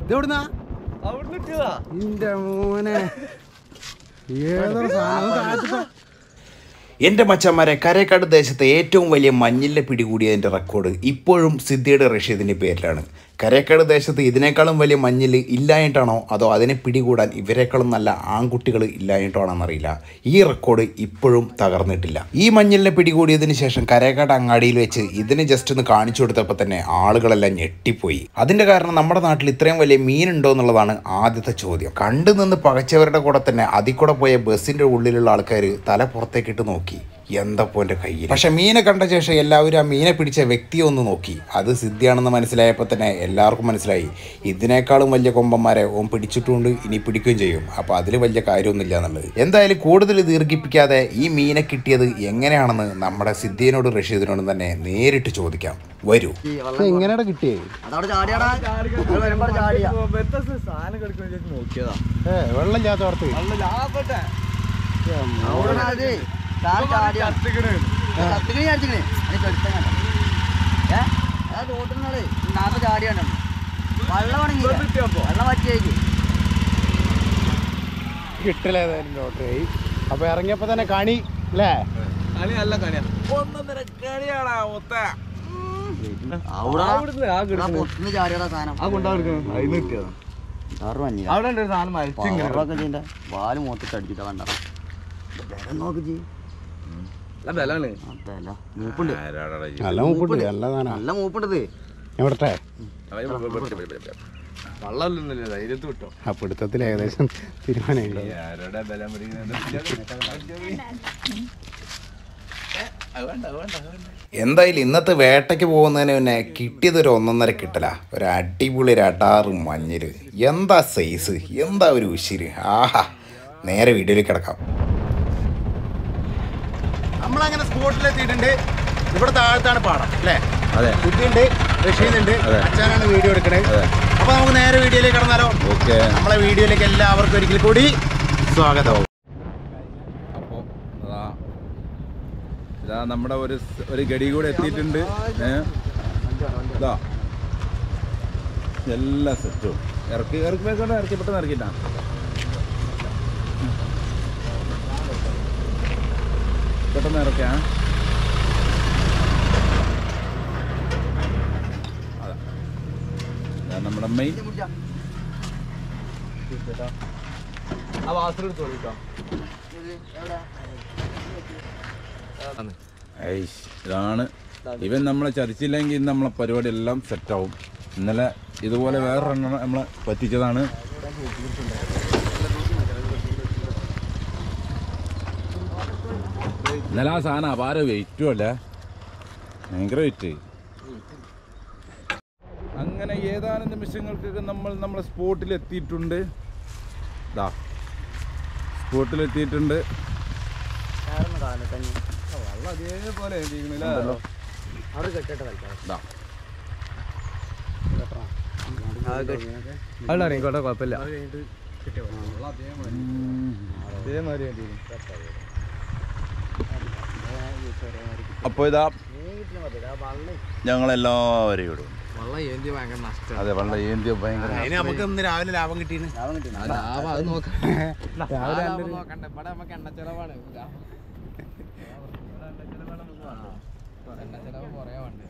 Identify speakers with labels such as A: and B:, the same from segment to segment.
A: ഇതെവിടുന്നാ
B: അവിടുന്ന് കിട്ടിയതാ
A: ഇന്റെ മോനെ ഏതൊരു സാധനം താഴത്തിട്ടാ
C: എൻ്റെ മച്ചന്മാരെ കരേക്കാട് ദേശത്തെ ഏറ്റവും വലിയ മഞ്ഞിലെ പിടികൂടിയതിൻ്റെ റെക്കോർഡ് ഇപ്പോഴും സിദ്ദിയുടെ റഷീദിൻ്റെ പേരിലാണ് കരേക്കാട് ദേശത്ത് ഇതിനേക്കാളും വലിയ മഞ്ഞിൽ ഇല്ലായിട്ടാണോ അതോ അതിനെ പിടികൂടാൻ ഇവരെക്കാളും നല്ല ആൺകുട്ടികൾ ഇല്ലായിട്ടാണോ എന്നറിയില്ല ഈ റെക്കോർഡ് ഇപ്പോഴും തകർന്നിട്ടില്ല ഈ മഞ്ഞിലിനെ പിടികൂടിയതിന് ശേഷം കരേക്കാട് അങ്ങാടിയിൽ വെച്ച് ഇതിനെ ജസ്റ്റ് ഒന്ന് കാണിച്ചു കൊടുത്തപ്പോൾ തന്നെ ആളുകളെല്ലാം ഞെട്ടിപ്പോയി അതിൻ്റെ കാരണം നമ്മുടെ നാട്ടിൽ ഇത്രയും വലിയ മീനുണ്ടോ എന്നുള്ളതാണ് ആദ്യത്തെ ചോദ്യം കണ്ടു നിന്ന് പകച്ചവരുടെ കൂടെ തന്നെ അതിൽ കൂടെ പോയ ബസ്സിൻ്റെ ഉള്ളിലുള്ള ആൾക്കാർ തല പുറത്തേക്കിട്ട് നോക്കി എന്തപ്പോ എൻ്റെ കയ്യിൽ പക്ഷെ മീനെ കണ്ട ശേഷം എല്ലാവരും ആ മീനെ പിടിച്ച വ്യക്തിയെ ഒന്ന് നോക്കി അത് സിദ്ധിയാണെന്ന് മനസ്സിലായപ്പോൾ തന്നെ എല്ലാവർക്കും മനസ്സിലായി ഇതിനേക്കാളും വലിയ കൊമ്പന്മാരെ ഓൻ പിടിച്ചിട്ടുണ്ട് ഇനി പിടിക്കുകയും ചെയ്യും അപ്പോൾ അതിൽ വലിയ കാര്യമൊന്നുമില്ല എന്നുള്ളത് എന്തായാലും കൂടുതൽ ദീർഘിപ്പിക്കാതെ ഈ മീനെ കിട്ടിയത് എങ്ങനെയാണെന്ന് നമ്മുടെ സിദ്ധിയനോട് റഷീദിനോടും തന്നെ നേരിട്ട് ചോദിക്കാം വരൂ
A: എങ്ങനെയാ കിട്ടിയേ
D: അതവിടെ ചാടിയാടാ ഇത് വരുമ്പോ ചാടിയാ
B: വ്യത്യസ്ത സാധനം കിടക്കുന്ന വിചാരിച്ച് നോക്കിയതാ
A: ഏ വെള്ളം ഇല്ലാത്തോടത്ത്
B: നല്ല ലാഭട്ടെ
D: അവിടെ അത് താഴെ ചാടിയാ കത്തിക്കണി അടിച്ചിക്കണേ അതിന് കെടുത്ത ഏ അത് തോട്ടുന്നാളേ നാപ്പ ചാടിയാണ് വെള്ളം ഉണങ്ങി വെള്ളം പറ്റിയേക്ക്
A: കിട്ടില്ലേതായാലും ലോട്ടറി അപ്പൊ ഇറങ്ങിയപ്പോ തന്നെ കണി അല്ലേ
B: കളി നല്ല കളിയാ ഒന്നൊന്നര കളിയാടാ ഒത്ത
D: അവിടെ
B: അവിടുന്ന് ആ കിടക്കുന്നു
D: പൊട്ടുന്ന ചാടിയടാ സാധനം
B: ആ കൊണ്ടാ കിടക്കുന്നു അതിന് കിട്ടിയതാ
D: ആറ് മഞ്ഞ
B: അവിടെ ഉണ്ട് ഒരു സാധനം മരിച്ചിങ്ങനെ
D: പവറൊക്കെ ചെയ്യണ്ട വാല് മോത്തിട്ട് അടിച്ചിട്ടാ കണ്ട ബലം നോക്ക് ചെയ്
B: നല്ല ബലാണ്
D: അതല്ല മൂപ്പുണ്ട്
A: നല്ല മൂപ്പുണ്ട് നല്ല സാധനം
D: നല്ല മൂപ്പുണ്ടത്
A: ഞാൻ വിടട്ടെ
B: വള്ളമല്ലൊന്നുമില്ല ധൈര്യത്ത് വിട്ടോ
A: ആ പിടുത്തത്തിൽ ഏകദേശം തീരുമാനമുണ്ട്
B: ആരോടെ ബലം
C: എന്തായാലും ഇന്നത്തെ വേട്ടയ്ക്ക് പോകുന്നതിന് പിന്നെ കിട്ടിയതൊരു ഒന്നൊന്നര കിട്ടല ഒരു അടിപൊളി ഒരു അടാറ് മഞ്ഞില് എന്താ സൈസ് എന്താ ഒരു ഉശിര് ആഹാ നേരെ വീഡിയോയിലേക്ക് കിടക്കാം
A: നമ്മളങ്ങനെ സ്പോട്ടിലെത്തിയിട്ടുണ്ട് ഇവിടെ താഴത്താണ് പാടം അല്ലേ
B: അതെ
A: കുട്ടിയുണ്ട് റഷീദുണ്ട്
B: അതെ.
A: അച്ഛനാണ് വീഡിയോ എടുക്കണത്
B: അതെ.
A: അപ്പൊ നമുക്ക് നേരെ വീഡിയോയിലേക്ക് കടന്നാലോ
B: ഓക്കെ
A: നമ്മളെ വീഡിയോയിലേക്ക് എല്ലാവർക്കും ഒരിക്കൽ കൂടി സ്വാഗതം
B: അപ്പോൾ അതാ ഇതാ നമ്മുടെ ഒരു സ്- ഒരു ഗടി കൂടെ എത്തിയിട്ടുണ്ട് ഏ ഇതാ എല്ലാ സെറ്റും ഇറക്കി ഇറക്കി വെക്കണ്ട ഇറക്കി പെട്ടെന്ന് ഇറക്കിട്ടാ പെട്ടെന്ന് ഇറക്കാം അതാ ഇതാ നമ്മുടെ അമ്മ ആ വാസൽ എടുത്തോളൂ കേട്ടോ ഐഷ് ഇതാണ് ഇവൻ നമ്മളെ ചതിച്ചില്ലെങ്കിൽ ഇന്ന് നമ്മളെ പരിപാടി എല്ലാം സെറ്റാവും ഇന്നലെ ഇതുപോലെ വേറൊരെണ്ണം നമ്മളെ പറ്റിച്ചതാണ് ഇന്നലെ ആ സാധനം അപാര വെയിറ്റും അല്ലേ ഭയങ്കര വെയിറ്റ് അങ്ങനെ ഏതാനും നിമിഷങ്ങൾക്കൊക്കെ നമ്മൾ നമ്മളെ സ്പോട്ടിൽ എത്തിയിട്ടുണ്ട് ഇതാ സ്പോട്ടിൽ എത്തിയിട്ടുണ്ട് വെള്ളം അതേപോലെ ഇതാ
E: ഇറങ്ങിക്കോട്ടെ കുഴപ്പമില്ല
B: അപ്പോൾ ഇതാ ഞങ്ങളെല്ലാവരും ഇടും
E: വെള്ളം ഏന്തി ഭയങ്കര നഷ്ടം
B: അതെ വെള്ളം ഏന്തിയ ഭയങ്കര
A: അതിന് നമുക്ക് ഇന്ന് രാവിലെ ലാഭം കിട്ടീന്
E: ലാഭം അത് നോക്കാം
A: രാവിലെ
E: ലാഭം നോക്കണ്ട ഇവിടെ നമുക്ക് എണ്ണ ചെലവാണ് എണ്ണ ചെലവ് കുറേ ഉണ്ട്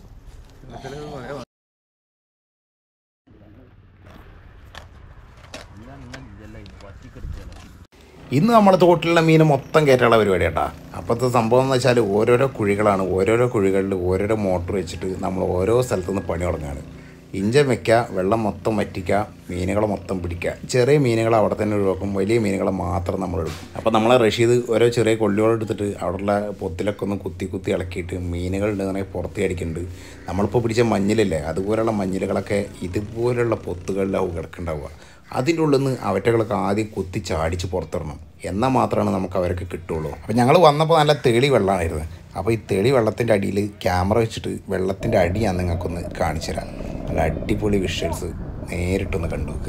C: ഇന്ന് നമ്മുടെ തോട്ടിലുള്ള മീൻ മൊത്തം കയറ്റാനുള്ള പരിപാടി കേട്ടാ അപ്പോഴത്തെ സംഭവം എന്ന് വെച്ചാൽ ഓരോരോ കുഴികളാണ് ഓരോരോ കുഴികളിൽ ഓരോരോ മോട്ടർ വെച്ചിട്ട് നമ്മൾ ഓരോ സ്ഥലത്തു നിന്ന് പണി തുടങ്ങുകയാണ് ഇഞ്ചൻ വെക്കുക വെള്ളം മൊത്തം വറ്റിക്കുക മീനുകളെ മൊത്തം പിടിക്കുക ചെറിയ മീനുകളെ അവിടെ തന്നെ ഒഴിവാക്കും വലിയ മീനുകളെ മാത്രം നമ്മൾ എടുക്കും അപ്പോൾ നമ്മളെ റഷീദ് ഓരോ ചെറിയ കൊള്ളികളെടുത്തിട്ട് അവിടെയുള്ള പൊത്തിലൊക്കെ ഒന്ന് കുത്തി കുത്തി ഇളക്കിയിട്ട് മീനുകൾ ഉണ്ടെന്നുണ്ടെങ്കിൽ പുറത്ത് അടിക്കുന്നുണ്ട് നമ്മളിപ്പോൾ പിടിച്ച മഞ്ഞിലല്ലേ അതുപോലെയുള്ള മഞ്ഞിലുകളൊക്കെ ഇതുപോലുള്ള പൊത്തുകളിലാവും കിടക്കുന്നുണ്ടാവുക അതിൻ്റെ ഉള്ളിൽ നിന്ന് അവറ്റകളൊക്കെ ആദ്യം കുത്തി ചാടിച്ച് പുറത്തിടണം എന്നാൽ മാത്രമാണ് നമുക്ക് അവരൊക്കെ കിട്ടുള്ളൂ അപ്പോൾ ഞങ്ങൾ വന്നപ്പോൾ നല്ല തെളി വെള്ളമായിരുന്നു അപ്പോൾ ഈ തെളി വെള്ളത്തിൻ്റെ അടിയിൽ ക്യാമറ വെച്ചിട്ട് വെള്ളത്തിൻ്റെ അടി ഞാൻ നിങ്ങൾക്കൊന്ന് കാണിച്ചു തരാം നല്ല അടിപൊളി വിഷ്വൽസ് നേരിട്ടൊന്ന് കണ്ടു നോക്ക്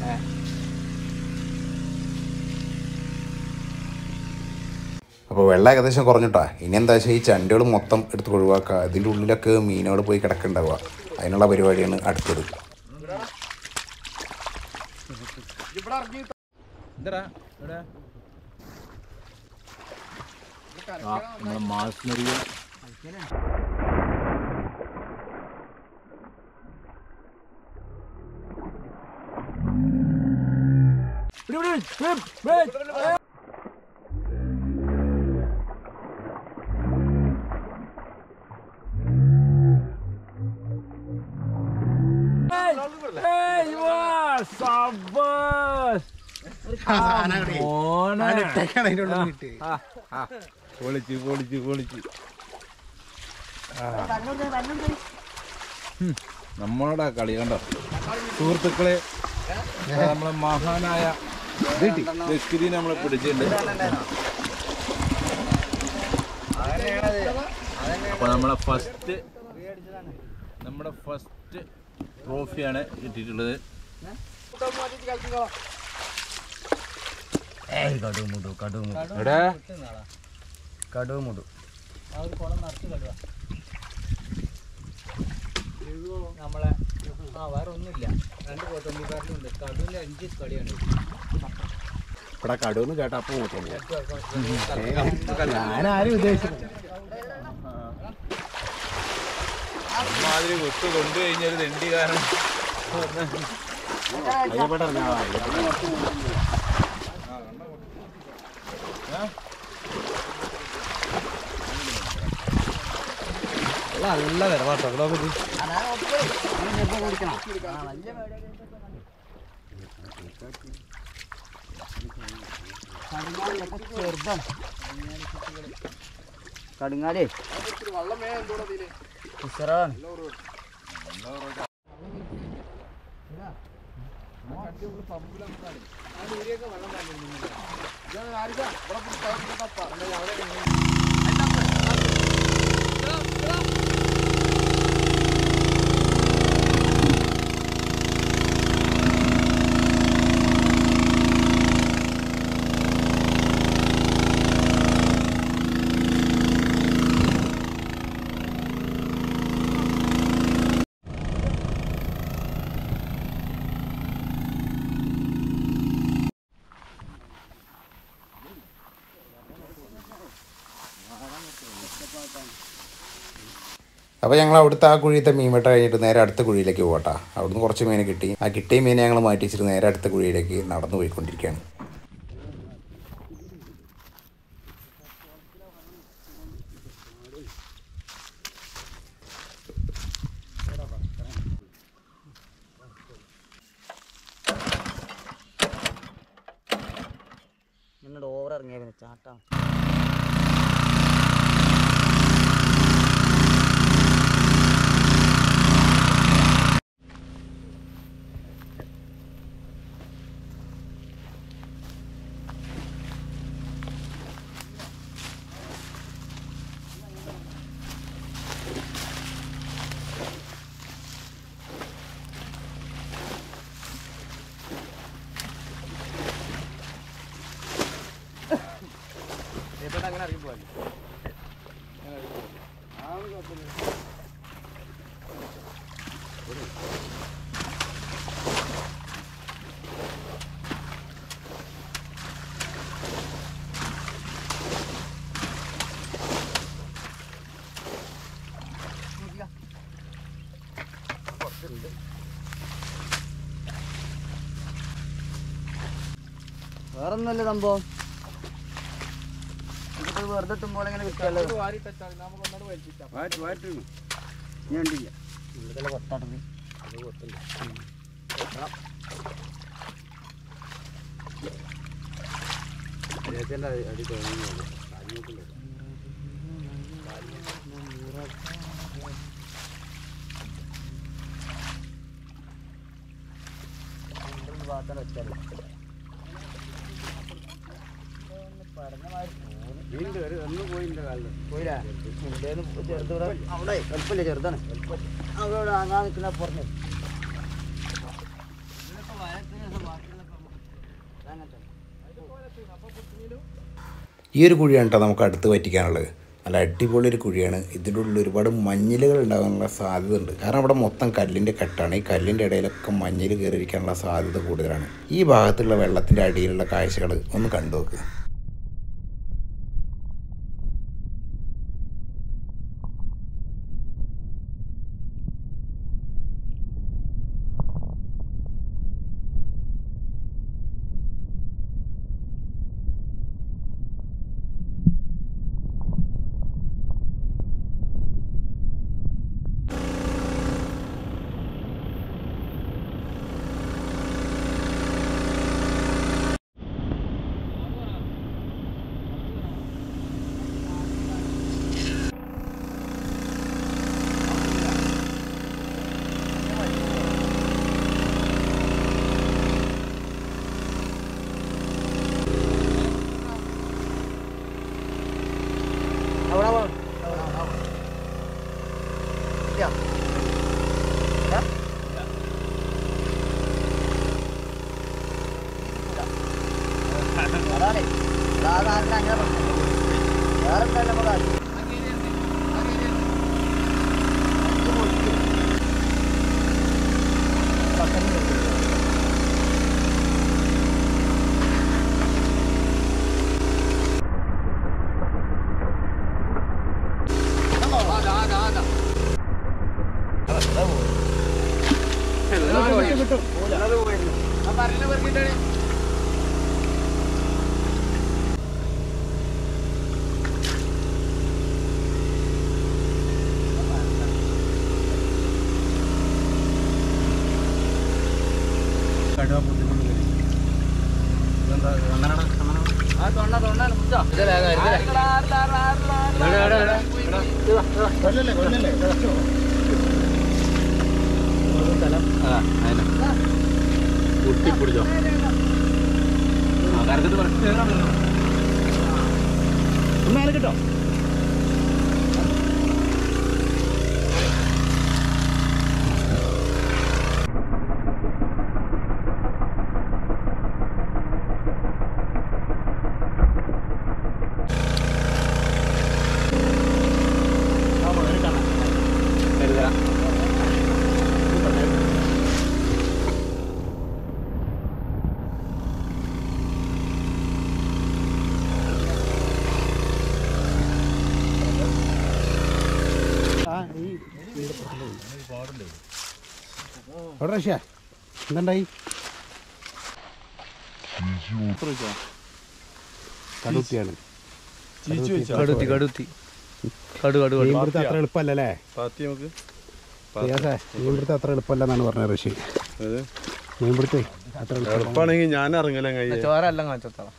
C: അപ്പോൾ വെള്ളം ഏകദേശം കുറഞ്ഞിട്ടാ ഇനി എന്താ വെച്ചാൽ ഈ ചണ്ടികൾ മൊത്തം എടുത്ത് ഒഴിവാക്കുക ഇതിൻ്റെ ഉള്ളിലൊക്കെ മീനുകൾ പോയി കിടക്കുന്നുണ്ടാവുക അതിനുള്ള പരിപാടിയാണ് അടുത്തത്
B: എന്താ ഇവിടെ ആ നമ്മളെ മാസ്മരിക പൊളിച്ച് പൊളിച്ച് പൊളിച്ച് ഉം, നമ്മളോടാ കളി കണ്ടോ സുഹൃത്തുക്കളെ ദാ നമ്മളെ മഹാനായ ദക്കിരി നമ്മളെ പിടിച്ചിട്ടുണ്ട് അപ്പൊ നമ്മളെ ഫസ്റ്റ് നമ്മുടെ ഫസ്റ്റ് ട്രോഫിയാണ് കിട്ടിയിട്ടുള്ളത്
D: കടുമുടു കടുമുടു
B: എവിടെ
D: കടുമുടു
E: നമ്മളെ ആ വേറെ ഒന്നുമില്ല രണ്ട് കോട്ടമ്പിക്കാട്ടിലുണ്ട് കടൂരിൽ അഞ്ച് കളിയാണ്
A: ഇവിടെ കടുവെന്ന് കേട്ടപ്പോ
B: മാതിരി വിട്ട് കൊണ്ടു കഴിഞ്ഞാൽ തെണ്ടി കാരണം
E: നല്ല വിലവാട്ടോ
D: കടുങ്ങാലേ ഉസറാണ്
C: അപ്പോൾ ഞങ്ങൾ അവിടുത്തെ ആ കുഴിയത്തെ മീൻ വെട്ട കഴിഞ്ഞിട്ട് നേരെ അടുത്ത കുഴിയിലേക്ക് പോകട്ടാ അവിടുന്ന് കുറച്ച് മീൻ കിട്ടി ആ കിട്ടിയ മീനെ ഞങ്ങൾ മാറ്റി വെച്ചിട്ട് നേരെ അടുത്ത കുഴിയിലേക്ക് നടന്നു പോയിക്കൊണ്ടിരിക്കുകയാണ്
D: എന്നോട് ഓവർ ഇറങ്ങിയ പിന്നെ ചാട്ടാ
E: അങ്ങനെ ഇറങ്ങി പോകാൻ
D: വേറൊന്നുമല്ല സംഭവം ഇതിപ്പോ വെറുതെ എത്തുമ്പോൾ ഇങ്ങനെ കിട്ടിയല്ലോ
E: വാരി ടച്ചാണ് നമുക്ക് ഒന്നോട് വലിച്ചിട്ടാ
D: ഞാൻ ഉണ്ടില്ല ഉള്ളിലെ പൊട്ടാട്ടത് പോയില്ല ഇന്ത്യന്ന് ചെറുത് ഇവിടെ അവിടെ എളുപ്പമില്ല ചെറുതാണ് അവിടെ അവിടെ അങ്ങാ നിൽക്കുന്ന പുറത്ത്
C: ഈ ഒരു കുഴിയാണ് കേട്ടോ നമുക്ക് അടുത്ത് പറ്റിക്കാനുള്ളത് നല്ല അടിപൊളി ഒരു കുഴിയാണ് ഇതിൻ്റെ ഉള്ളിൽ ഒരുപാട് മഞ്ഞിലുകൾ ഉണ്ടാകാനുള്ള സാധ്യത ഉണ്ട് കാരണം അവിടെ മൊത്തം കല്ലിൻ്റെ കെട്ടാണ് ഈ കല്ലിൻ്റെ ഇടയിലൊക്കെ മഞ്ഞിൽ കയറിയിരിക്കാനുള്ള സാധ്യത കൂടുതലാണ് ഈ ഭാഗത്തുള്ള വെള്ളത്തിൻ്റെ അടിയിലുള്ള കാഴ്ചകൾ ഒന്ന് കണ്ടു നോക്ക്
D: അവിടെ പോ. ഇല്ല. ഇല്ല? അതാണ്. ഇതാ കാരണം അങ്ങനെ പ്രശ്നം. വേറെ എന്തായാലും നമുക്ക് ആവശ്യം. ഇത് പൊളിക്കും. പക്കന് കൊടുക്കും.
A: എവിടെ റഷ്യ എന്തുണ്ടായി കടുത്തിയാണ്
F: കടുത്തി കടുത്തി കടു കടു കടു
A: മീൻപിടുത്തം അത്ര എളുപ്പമല്ലല്ലേ റിയാസേ മീൻപിടുത്തം അത്ര എളുപ്പമല്ലെന്നാണ് പറഞ്ഞത് ഋഷി മീൻപിടുത്തേ അത്ര എളുപ്പം
F: എളുപ്പാണെങ്കിൽ ഞാൻ ഇറങ്ങല ചോര എല്ലാം കാണിച്ചോളാം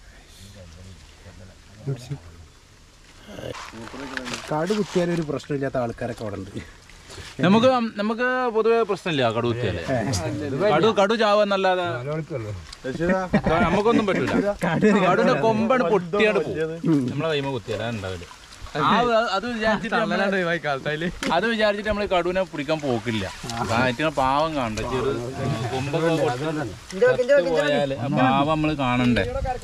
A: കാട് കുത്തിയാലും ഒരു പ്രശ്നമില്ലാത്ത ആൾക്കാരൊക്കെ അവിടെ ഉണ്ട്
B: നമുക്ക് നമുക്ക് പൊതുവെ പ്രശ്നമില്ല കടു കുത്തിയാല് കടു കടു ചാവെന്നല്ലാതെ നമുക്കൊന്നും പറ്റൂല കടുന്റെ കൊമ്പാണ് പൊട്ടിയാണ്ട് പോകും നമ്മളെ കൈമ കുത്തിയാൽ ഉണ്ടാവില്ല അത് വിചാരിച്ചിട്ട് നമ്മള് അത് വിചാരിച്ചിട്ട് നമ്മൾ കടുവിനെ പിടിക്കാൻ പോക്കില്ല കാറ്റിനെ പാവം കാണണ്ട ചെറു കൊമ്പൊക്കെ പൊട്ടി പോയാല് ആ പാവം നമ്മള് കാണണ്ടേ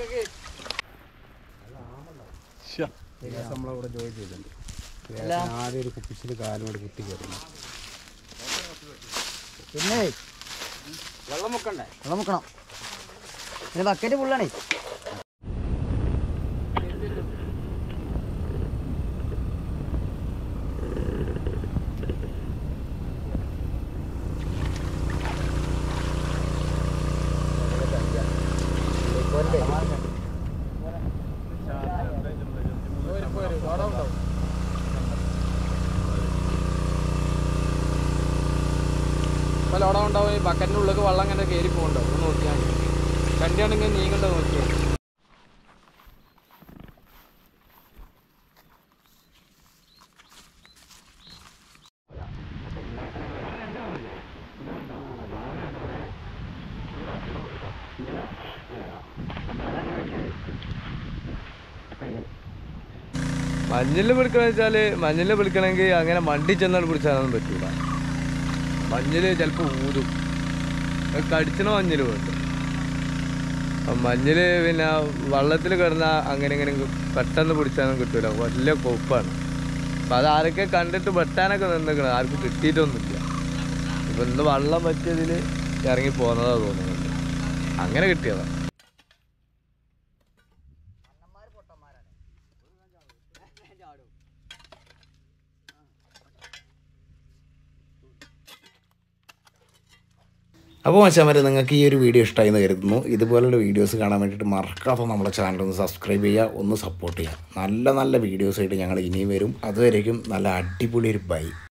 A: റിയാസ് നമ്മളവിടെ ജോയിൻ ചെയ്തിട്ടുണ്ട് റിയാസിന് ആദ്യം ഒരു കുപ്പിച്ചിൽ കാലോട് കുത്തി കയറുന്നു
D: പിന്നെ വെള്ളം മുക്കണ്ടേ വെള്ളം മുക്കണം പിന്നെ ബക്കറ്റ് ഫുള്ളാണേ
F: ഇപ്പൊ ലോഡം ഉണ്ടാവും ഈ ബക്കറ്റിന്റെ ഉള്ളിൽ വെള്ളം അങ്ങനെ കയറി പോകണ്ടാവും ഒന്ന് നോക്കിയാൽ കണ്ടിയാണെങ്കിൽ നീങ്ങണ്ട നോക്കിയാൽ മഞ്ഞിൽ പിടിക്കണ വെച്ചാല് മഞ്ഞിൽ പിടിക്കണമെങ്കിൽ അങ്ങനെ മണ്ടി ചെന്നാണ് പിടിച്ചാലൊന്നും പറ്റൂല മഞ്ഞില് ചിലപ്പോ ഊതും അത് കടിച്ചണ മഞ്ഞില് വേണ്ട മഞ്ഞിൽ പിന്നെ വള്ളത്തിൽ കിടന്ന അങ്ങനെ ഇങ്ങനെ പെട്ടെന്ന് പിടിച്ചാലും കിട്ടൂല വലിയ കൊപ്പാണ് അപ്പം അത് ആരൊക്കെ കണ്ടിട്ട് വെട്ടാനൊക്കെ നിന്നിക്കണം ആർക്കും കിട്ടിയിട്ടൊന്നുമില്ല ഇപ്പം ഇന്ന് വള്ളം പറ്റിയതിൽ ഇറങ്ങി പോകുന്നതാ തോന്നുന്നുണ്ട് അങ്ങനെ കിട്ടിയതാ
C: അപ്പോൾ മച്ചാമാരെ നിങ്ങൾക്ക് ഈ ഒരു വീഡിയോ ഇഷ്ടമായി എന്ന് കരുതുന്നു ഇതുപോലുള്ള വീഡിയോസ് കാണാൻ വേണ്ടിയിട്ട് മറക്കാതെ നമ്മളെ ചാനൽ ഒന്ന് സബ്സ്ക്രൈബ് ചെയ്യുക ഒന്ന് സപ്പോർട്ട് ചെയ്യുക നല്ല നല്ല വീഡിയോസായിട്ട് ഞങ്ങൾ ഇനിയും വരും അതുവരേക്കും നല്ല അടിപൊളി ഒരു ബൈ